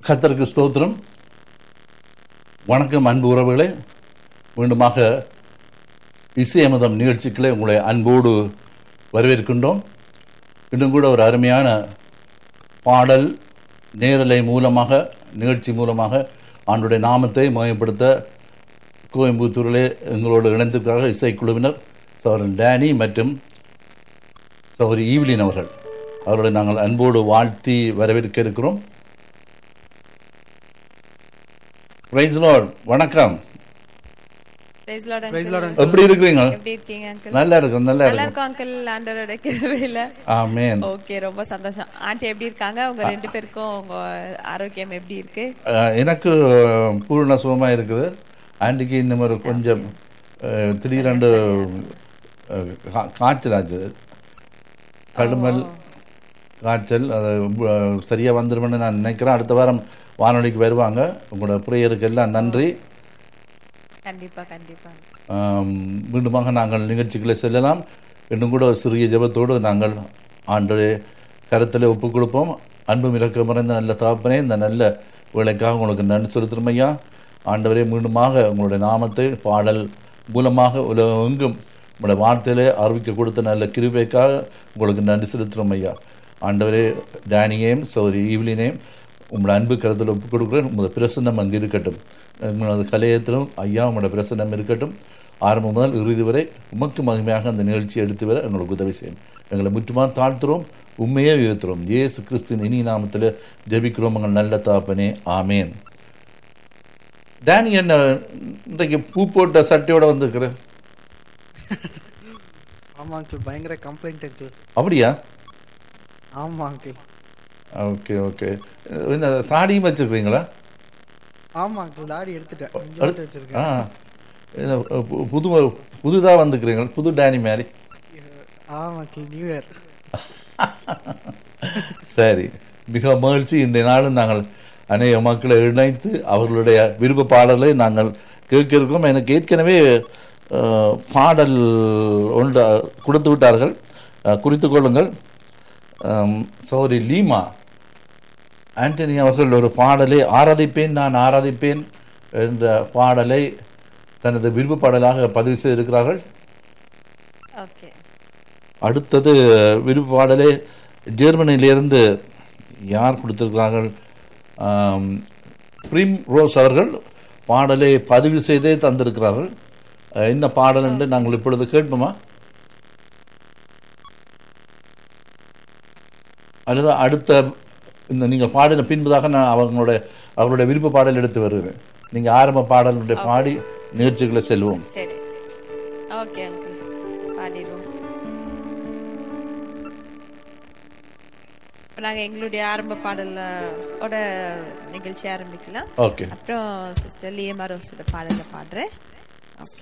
கத்தருக்கு ஸ்தோத்திரம் வணக்கம் அன்பு உறவுகளே மீண்டுமாக இசையமதம் நிகழ்ச்சிகளை உங்களை அன்போடு வரவேற்கின்றோம் இன்னும் கூட ஒரு அருமையான பாடல் நேரலை மூலமாக நிகழ்ச்சி மூலமாக ஆண்டுடைய நாமத்தை மயப்படுத்த கோயம்புத்தூரிலே எங்களோடு இணைந்திருக்கிறார்கள் இசைக்குழுவினர் சௌரன் டேனி மற்றும் சௌரி ஈவ்லின் அவர்கள் அவர்களை நாங்கள் அன்போடு வாழ்த்தி வரவேற்க இருக்கிறோம் Praise the Lord. வணக்கம் Praise Lord, Praise uncle. Lord, uncle. எப்படி இருக்கிறீங்க எப்படி இருக்கீங்க அங்கிள் நல்லா இருக்கும் நல்லா நல்லா இருக்கும் இருக்கும் அங்கிள் ஆண்டவரோட கிருபையில ஆமேன் ஓகே ரொம்ப சந்தோஷம் ஆண்டி எப்படி இருக்காங்க உங்க ரெண்டு பேருக்கும் உங்க ஆரோக்கியம் எப்படி இருக்கு அஹ், எனக்கு பூர்ண சுகமா இருக்குது ஆண்டிக்கு இன்னும் ஒரு கொஞ்சம் அஹ், திடீரென்று அஹ், கா- காய்ச்சல் ஆச்சு கடுமல் காய்ச்சல் அது அஹ், சரியா வந்துருமென்னு நான் நினைக்கிறேன் அடுத்த வாரம் வானொலிக்கு வருவாங்க உங்களோட ப்ரேயருக்கு எல்லாம் நன்றி கண்டிப்பா கண்டிப்பா ஆம், மீண்டுமாக நாங்கள் நிகழ்ச்சிகளை செல்லலாம் இன்னும் கூட ஒரு சிறிய ஜெபத்தோடு நாங்கள் ஆண்டு கருத்தில் ஒப்புக் கொடுப்போம் அன்பும் இறக்க மறைந்த நல்ல தகப்பனே இந்த நல்ல வேலைக்காக உங்களுக்கு நன்றி செலுத்துறோம் ஐயா ஆண்டவரே மீண்டுமாக உங்களுடைய நாமத்தை பாடல் மூலமாக உலகெங்கும் உங்களுடைய வார்த்தையிலே அறிவிக்க கொடுத்த நல்ல கிருபைக்காக உங்களுக்கு நன்றி செலுத்துறோம் ஐயா ஆண்டவரே டேனியையும் சௌரி ஈவ்லினையும் உங்களோட அன்பு கருத்தில் ஒப்புக் கொடுக்குறேன் உங்களோட பிரசன்னம் அங்கு இருக்கட்டும் உங்களது கலையத்திலும் ஐயா உங்களோட பிரசன்னம் இருக்கட்டும் ஆரம்பம் முதல் இறுதி வரை உமக்கு மகிமையாக அந்த நிகழ்ச்சியை எடுத்து வர எங்களுக்கு உதவி செய்யும் எங்களை முற்றுமா தாழ்த்துறோம் உண்மையே உயர்த்துறோம் இயேசு கிறிஸ்துவின் இனி நாமத்தில் ஜெபிக்கிறோம் எங்கள் நல்ல தாப்பனே ஆமேன் டேனி என்ன இன்றைக்கு பூ போட்ட சட்டையோட வந்திருக்கிற ஆமா அங்கிள் பயங்கர கம்ப்ளைண்ட் அங்கிள் அப்படியா ஆமா அங்கிள் ஓகே ஓகே என்ன தாடியும் வச்சிருக்கீங்களா ஆமா அங்கிள் தாடி எடுத்துட்டேன் கொஞ்சம் அடுத்து- மட்டும் வச்சிருக்கேன் ஆ என்ன, பு- புது புதுதாக வந்துக்கிறீங்க புது டேனி மாதிரி ஆமா அங்கிள் நியூ இயர் சரி மிக மகிழ்ச்சி இந்த நாளும் நாங்கள் அநேக மக்களை இணைத்து அவர்களுடைய விருப்ப பாடலை நாங்கள் கேட்க இருக்கிறோம் எனக்கு ஏற்கனவே அஹ், பாடல் ஒன்று கொடுத்து விட்டார்கள் அஹ், குறித்துக் கொள்ளுங்கள் சௌரி லீமா ஆண்டனி அவர்கள் ஒரு பாடலை ஆராதிப்பேன் நான் ஆராதிப்பேன் என்ற பாடலை தனது விருப்ப பாடலாக பதிவு செய்திருக்கிறார்கள் ஓகே அடுத்தது விருப்ப பாடலே ஜெர்மனியிலிருந்து யார் கொடுத்திருக்கிறார்கள் ஆம், பிரிம் ரோஸ் அவர்கள் பாடலை பதிவு செய்தே தந்திருக்கிறார்கள் அஹ், என்ன பாடல் என்று நாங்கள் இப்பொழுது கேட்போமா அல்லது அடுத்த இந்த நீங்கள் பாடின பின்பதாக நான் அவங்களுடைய அவருடைய விருப்ப பாடல் எடுத்து வருகிறேன் நீங்க ஆரம்ப பாடலுடைய பாடி நிகழ்ச்சிகளை செல்வோம் சரி ஓகே அங்கிள் பாடிடுவோம் இப்ப நாங்க எங்களுடைய ஆரம்ப பாடல் ஓட நிகழ்ச்சி ஆரம்பிக்கலாம் ஓகே அப்புறம் சிஸ்டர் லியமா ரோஸோட பாடல பாடுறேன்